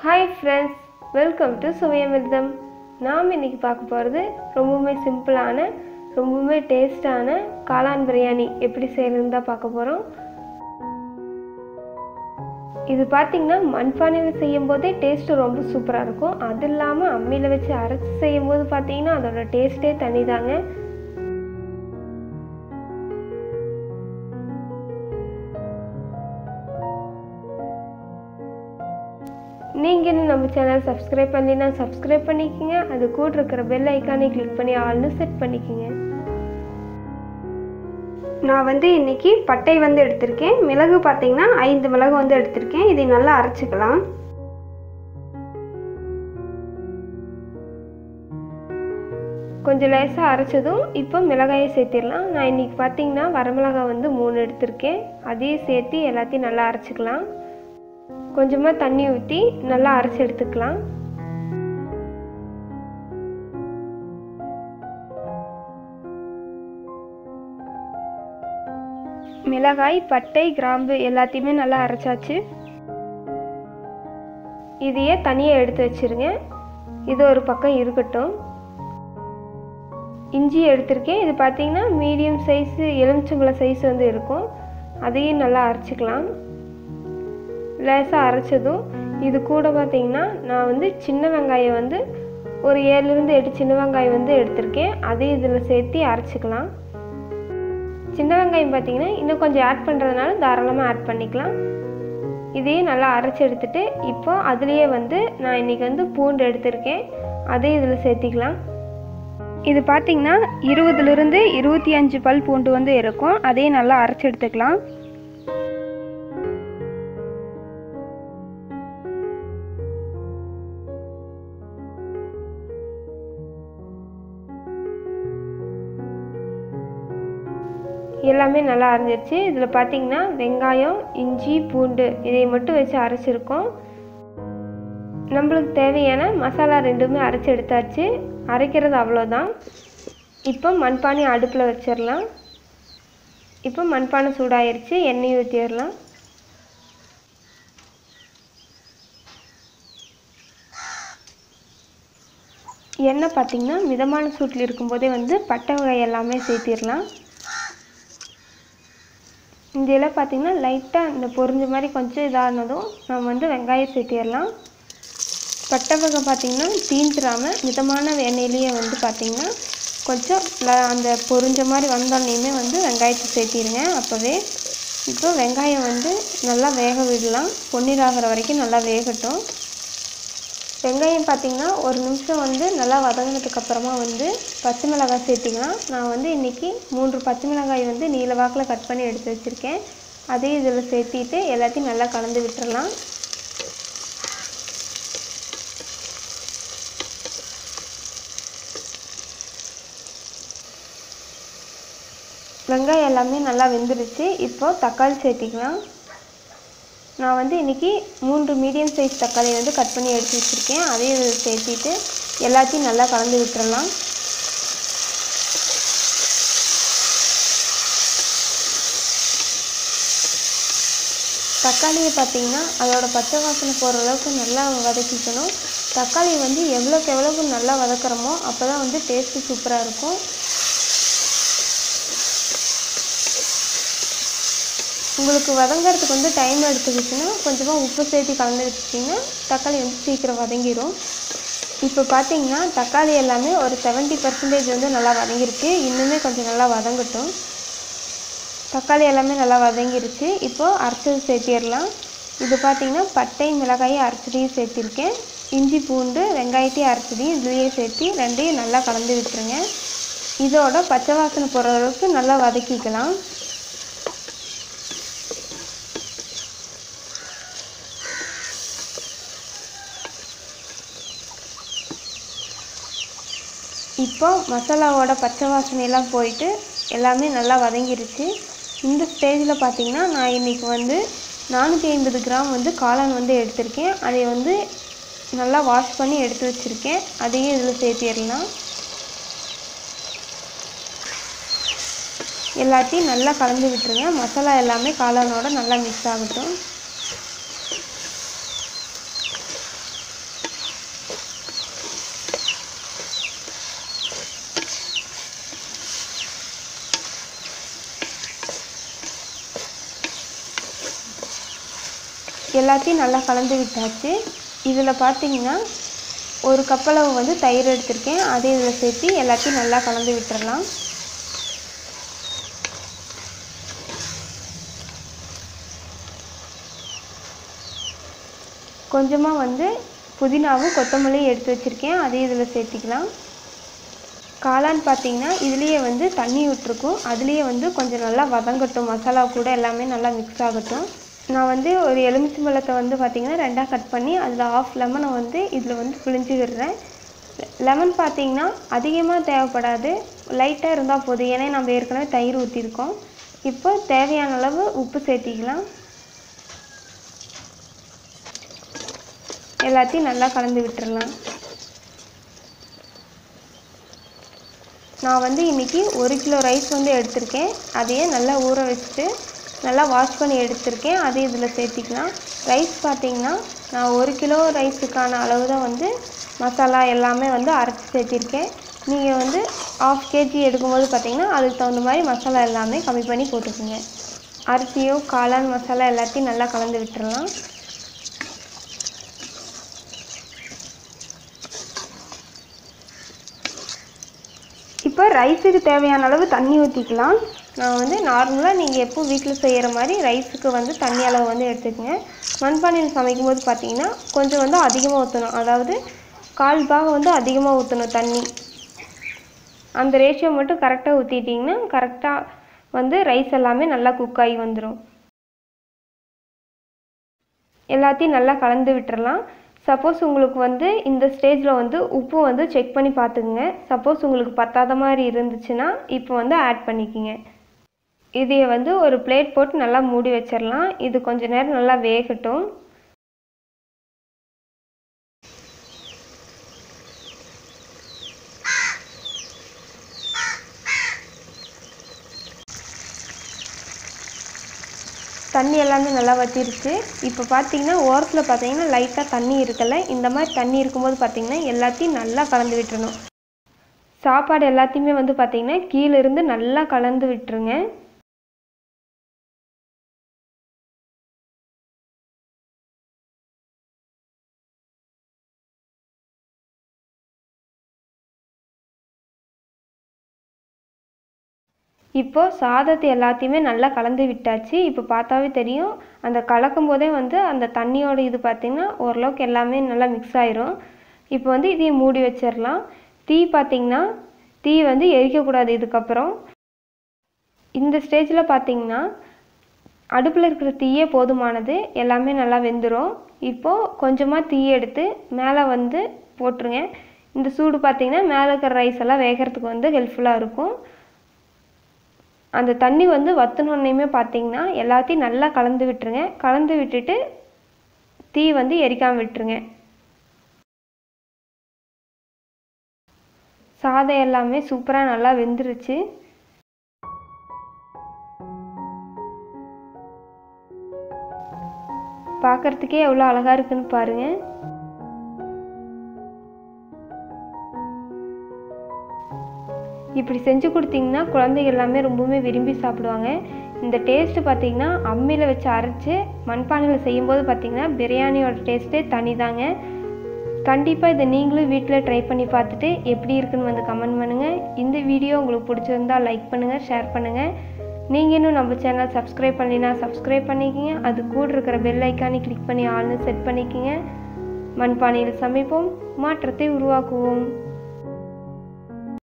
hi friends welcome to சுவையமிர்தம் நாம் இன்னைக்கு பார்க்க போகிறது ரொம்பவுமே சிம்பிளான ரொம்பவுமே டேஸ்டான காளான் பிரியாணி எப்படி செய்யறதுன்னு தான் பார்க்க போகிறோம் இது பார்த்தீங்கன்னா மண்பானையில் செய்யும் போதே டேஸ்ட்டு ரொம்ப சூப்பராக இருக்கும் அது இல்லாமல் அம்மியில் வச்சு அரைச்சி செய்யும் போது பார்த்தீங்கன்னா அதோட டேஸ்ட்டே தனி தாங்க நீங்கள் இன்னும் நம்ம சேனல் சப்ஸ்கிரைப் பண்ணலைன்னா சப்ஸ்கிரைப் பண்ணிக்கோங்க அது கூட இருக்கிற பெல் ஐக்கானை கிளிக் பண்ணி ஆல்னு செட் பண்ணிக்கோங்க நான் வந்து இன்னைக்கு பட்டை வந்து எடுத்திருக்கேன் மிளகு பார்த்தீங்கன்னா ஐந்து மிளகு வந்து எடுத்திருக்கேன் இதை நல்லா அரைச்சிக்கலாம் கொஞ்சம் லேசாக அரைச்சதும் இப்போ மிளகாயை சேர்த்திடலாம் நான் இன்றைக்கி பார்த்தீங்கன்னா வரமிளகாய் வந்து மூணு எடுத்திருக்கேன் அதையும் சேர்த்து எல்லாத்தையும் நல்லா அரைச்சிக்கலாம் கொஞ்சமாக தண்ணி ஊற்றி நல்லா அரைச்சி எடுத்துக்கலாம் மிளகாய் பட்டை கிராம்பு எல்லாத்தையுமே நல்லா அரைச்சாச்சு இதையே தனியாக எடுத்து வச்சுருங்க இது ஒரு பக்கம் இருக்கட்டும் இஞ்சி எடுத்திருக்கேன் இது பார்த்தீங்கன்னா மீடியம் சைஸு எலுமிச்சம்பழம் சைஸ் வந்து இருக்கும் அதையும் நல்லா அரைச்சிக்கலாம் லேசாக அரைச்சதும் இது கூட பார்த்தீங்கன்னா நான் வந்து சின்ன வெங்காயம் வந்து ஒரு ஏழுலேருந்து எட்டு சின்ன வெங்காயம் வந்து எடுத்திருக்கேன் அதையும் இதில் சேர்த்து அரைச்சிக்கலாம் சின்ன வெங்காயம் பார்த்தீங்கன்னா இன்னும் கொஞ்சம் ஆட் பண்ணுறதுனால தாராளமாக ஆட் பண்ணிக்கலாம் இதையும் நல்லா அரைச்சி எடுத்துட்டு இப்போ அதுலேயே வந்து நான் இன்றைக்கி வந்து பூண்டு எடுத்திருக்கேன் அதையும் இதில் சேர்த்திக்கலாம் இது பார்த்தீங்கன்னா இருபதுலேருந்து இருபத்தி அஞ்சு பல் பூண்டு வந்து இருக்கும் அதையும் நல்லா அரைச்சி எடுத்துக்கலாம் எல்லாமே நல்லா அரைஞ்சிருச்சு இதில் பார்த்தீங்கன்னா வெங்காயம் இஞ்சி பூண்டு இதை மட்டும் வச்சு அரைச்சிருக்கோம் நம்மளுக்கு தேவையான மசாலா ரெண்டுமே அரைச்சி எடுத்தாச்சு அரைக்கிறது அவ்வளோதான் இப்போ மண்பானை அடுப்பில் வச்சிடலாம் இப்போ மண்பானை சூடாயிருச்சு எண்ணெய் ஊற்றிடலாம் எண்ணெய் பார்த்திங்கன்னா மிதமான சூட்டில் இருக்கும்போதே வந்து பட்டை வகை எல்லாமே சேர்த்திடலாம் இந்த இதில் பார்த்திங்கன்னா லைட்டாக இந்த பொரிஞ்ச மாதிரி கொஞ்சம் இதானதும் நம்ம வந்து வெங்காயம் சேர்த்திடலாம் பட்டை வகை பார்த்திங்கன்னா தீந்துடாமல் மிதமான எண்ணெயிலேயே வந்து பார்த்திங்கன்னா கொஞ்சம் அந்த பொரிஞ்ச மாதிரி வந்தோடனேயுமே வந்து வெங்காயத்தை சேர்த்திடுங்க அப்போவே இப்போ வெங்காயம் வந்து நல்லா வேக விடலாம் பொன்னிறாகிற வரைக்கும் நல்லா வேகட்டும் வெங்காயம் பார்த்திங்கன்னா ஒரு நிமிஷம் வந்து நல்லா வதங்கினதுக்கப்புறமா வந்து பச்சை மிளகாய் சேர்த்திக்கலாம் நான் வந்து இன்றைக்கி மூன்று பச்சை மிளகாய் வந்து நீல வாக்கில் கட் பண்ணி எடுத்து வச்சுருக்கேன் அதையும் இதில் சேர்த்திட்டு எல்லாத்தையும் நல்லா கலந்து விட்டுறலாம் வெங்காயம் எல்லாமே நல்லா வெந்துருச்சு இப்போது தக்காளி சேர்த்திக்கலாம் நான் வந்து இன்றைக்கி மூன்று மீடியம் சைஸ் தக்காளி வந்து கட் பண்ணி எடுத்து வச்சுருக்கேன் அதையும் இதில் சேர்த்திட்டு எல்லாத்தையும் நல்லா கலந்து விட்டுறலாம் தக்காளியை பார்த்திங்கன்னா அதோட பச்சை வாசனை போகிற அளவுக்கு நல்லா வதக்கிக்கணும் தக்காளி வந்து எவ்வளோக்கு எவ்வளோக்கு நல்லா வதக்குறோமோ அப்போ தான் வந்து டேஸ்ட்டு சூப்பராக இருக்கும் உங்களுக்கு வதங்கிறதுக்கு வந்து டைம் எடுத்துக்கிச்சுன்னா கொஞ்சமாக உப்பு சேர்த்து கலந்து வச்சுட்டிங்கன்னா தக்காளி வந்து சீக்கிரம் வதங்கிடும் இப்போ பார்த்தீங்கன்னா தக்காளி எல்லாமே ஒரு செவன்ட்டி பர்சன்டேஜ் வந்து நல்லா வதங்கிருக்கு இன்னுமே கொஞ்சம் நல்லா வதங்கட்டும் தக்காளி எல்லாமே நல்லா வதங்கிருச்சு இப்போது அரைச்சது சேர்த்திடலாம் இது பார்த்திங்கன்னா பட்டை மிளகாயை அரைச்சதையும் சேர்த்திருக்கேன் இஞ்சி பூண்டு வெங்காயத்தையும் அரைச்சதையும் இதுலேயே சேர்த்து ரெண்டையும் நல்லா கலந்து விட்டுருங்க இதோட பச்சை வாசனை போகிற அளவுக்கு நல்லா வதக்கிக்கலாம் இப்போ மசாலாவோட பச்சை வாசனையெல்லாம் போயிட்டு எல்லாமே நல்லா வதங்கிருச்சு இந்த ஸ்டேஜில் பார்த்தீங்கன்னா நான் இன்றைக்கி வந்து நானூற்றி ஐம்பது கிராம் வந்து காளான் வந்து எடுத்திருக்கேன் அதை வந்து நல்லா வாஷ் பண்ணி எடுத்து வச்சுருக்கேன் அதையும் இதில் சேர்த்திடலாம் எல்லாத்தையும் நல்லா கலந்து விட்டுருங்க மசாலா எல்லாமே காளானோட நல்லா மிக்ஸ் ஆகட்டும் எல்லாத்தையும் நல்லா கலந்து விட்டாச்சு இதில் பார்த்தீங்கன்னா ஒரு கப்பளவு வந்து தயிர் எடுத்திருக்கேன் அதே இதில் சேர்த்து எல்லாத்தையும் நல்லா கலந்து விட்டுறலாம் கொஞ்சமாக வந்து புதினாவும் கொத்தமல்லியும் எடுத்து வச்சுருக்கேன் அதையும் இதில் சேர்த்திக்கலாம் காளான் பார்த்தீங்கன்னா இதுலேயே வந்து தண்ணி விட்டுருக்கும் அதுலேயே வந்து கொஞ்சம் நல்லா வதங்கட்டும் மசாலா கூட எல்லாமே நல்லா மிக்ஸ் ஆகட்டும் நான் வந்து ஒரு எலுமிச்சம்பழத்தை வந்து பார்த்திங்கன்னா ரெண்டாக கட் பண்ணி அதில் ஆஃப் லெமனை வந்து இதில் வந்து பிழிஞ்சு விடுறேன் லெமன் பார்த்தீங்கன்னா அதிகமாக தேவைப்படாது லைட்டாக இருந்தால் போதும் ஏன்னா நம்ம ஏற்கனவே தயிர் ஊற்றிருக்கோம் இப்போ தேவையான அளவு உப்பு சேர்த்திக்கலாம் எல்லாத்தையும் நல்லா கலந்து விட்டுறலாம் நான் வந்து இன்றைக்கி ஒரு கிலோ ரைஸ் வந்து எடுத்திருக்கேன் அதையே நல்லா ஊற வச்சுட்டு நல்லா வாஷ் பண்ணி எடுத்திருக்கேன் அதையும் இதில் சேர்த்திக்கலாம் ரைஸ் பார்த்திங்கன்னா நான் ஒரு கிலோ ரைஸுக்கான அளவு தான் வந்து மசாலா எல்லாமே வந்து அரைச்சி சேர்த்திருக்கேன் நீங்கள் வந்து ஆஃப் கேஜி எடுக்கும்போது பார்த்தீங்கன்னா அதுக்கு தகுந்த மாதிரி மசாலா எல்லாமே கம்மி பண்ணி போட்டுக்கோங்க அரிசியோ காளான் மசாலா எல்லாத்தையும் நல்லா கலந்து விட்டுறலாம் இப்போ ரைஸுக்கு தேவையான அளவு தண்ணி ஊற்றிக்கலாம் நான் வந்து நார்மலாக நீங்கள் எப்போ வீட்டில் செய்கிற மாதிரி ரைஸுக்கு வந்து தண்ணி அளவு வந்து எடுத்துக்கங்க மண்பானையில் சமைக்கும் போது பார்த்தீங்கன்னா கொஞ்சம் வந்து அதிகமாக ஊற்றணும் அதாவது கால் பாகம் வந்து அதிகமாக ஊற்றணும் தண்ணி அந்த ரேஷியோ மட்டும் கரெக்டாக ஊற்றிட்டிங்கன்னா கரெக்டாக வந்து ரைஸ் எல்லாமே நல்லா குக் ஆகி வந்துடும் எல்லாத்தையும் நல்லா கலந்து விட்டுறலாம் சப்போஸ் உங்களுக்கு வந்து இந்த ஸ்டேஜில் வந்து உப்பு வந்து செக் பண்ணி பார்த்துக்குங்க சப்போஸ் உங்களுக்கு பத்தாத மாதிரி இருந்துச்சுன்னா இப்போ வந்து ஆட் பண்ணிக்கோங்க இதையை வந்து ஒரு பிளேட் போட்டு நல்லா மூடி வச்சிடலாம் இது கொஞ்ச நேரம் நல்லா வேகட்டும் தண்ணி எல்லாமே நல்லா வற்றிருச்சு இப்போ பார்த்தீங்கன்னா ஓரத்தில் பார்த்தீங்கன்னா லைட்டாக தண்ணி இருக்குல்ல இந்த மாதிரி தண்ணி இருக்கும்போது பார்த்தீங்கன்னா எல்லாத்தையும் நல்லா கலந்து விட்டுறணும் சாப்பாடு எல்லாத்தையுமே வந்து பார்த்தீங்கன்னா கீழே இருந்து நல்லா கலந்து விட்டுருங்க இப்போது சாதத்தை எல்லாத்தையுமே நல்லா கலந்து விட்டாச்சு இப்போ பார்த்தாவே தெரியும் அந்த கலக்கும் போதே வந்து அந்த தண்ணியோட இது பார்த்திங்கன்னா ஓரளவுக்கு எல்லாமே நல்லா மிக்ஸ் ஆயிரும் இப்போ வந்து இதையும் மூடி வச்சிடலாம் தீ பார்த்திங்கன்னா தீ வந்து எரிக்கக்கூடாது இதுக்கப்புறம் இந்த ஸ்டேஜில் பார்த்திங்கன்னா அடுப்பில் இருக்கிற தீயே போதுமானது எல்லாமே நல்லா வெந்துடும் இப்போது கொஞ்சமாக தீ எடுத்து மேலே வந்து போட்டுருங்க இந்த சூடு பார்த்திங்கன்னா மேலே இருக்கிற ரைஸ் எல்லாம் வேகிறதுக்கு வந்து ஹெல்ப்ஃபுல்லாக இருக்கும் அந்த தண்ணி வந்து வற்றினோன்னையுமே பார்த்தீங்கன்னா எல்லாத்தையும் நல்லா கலந்து விட்டுருங்க கலந்து விட்டுட்டு தீ வந்து எரிக்காமல் விட்டுருங்க சாதம் எல்லாமே சூப்பராக நல்லா வெந்துருச்சு பார்க்குறதுக்கே எவ்வளோ அழகாக இருக்குன்னு பாருங்கள் இப்படி செஞ்சு கொடுத்தீங்கன்னா குழந்தைங்க எல்லாமே ரொம்பவுமே விரும்பி சாப்பிடுவாங்க இந்த டேஸ்ட்டு பார்த்தீங்கன்னா அம்மியில் வச்சு அரைச்சி மண்பானையில் செய்யும்போது பார்த்தீங்கன்னா பிரியாணியோட டேஸ்ட்டே தனி தாங்க கண்டிப்பாக இதை நீங்களும் வீட்டில் ட்ரை பண்ணி பார்த்துட்டு எப்படி இருக்குன்னு வந்து கமெண்ட் பண்ணுங்கள் இந்த வீடியோ உங்களுக்கு பிடிச்சிருந்தா லைக் பண்ணுங்கள் ஷேர் பண்ணுங்கள் நீங்கள் இன்னும் நம்ம சேனல் சப்ஸ்கிரைப் பண்ணினா சப்ஸ்கிரைப் பண்ணிக்கிங்க அது கூட இருக்கிற பெல் ஐக்கானே கிளிக் பண்ணி ஆள்னு செட் பண்ணிக்கிங்க மண்பானையில் சமைப்போம் மாற்றத்தை உருவாக்குவோம்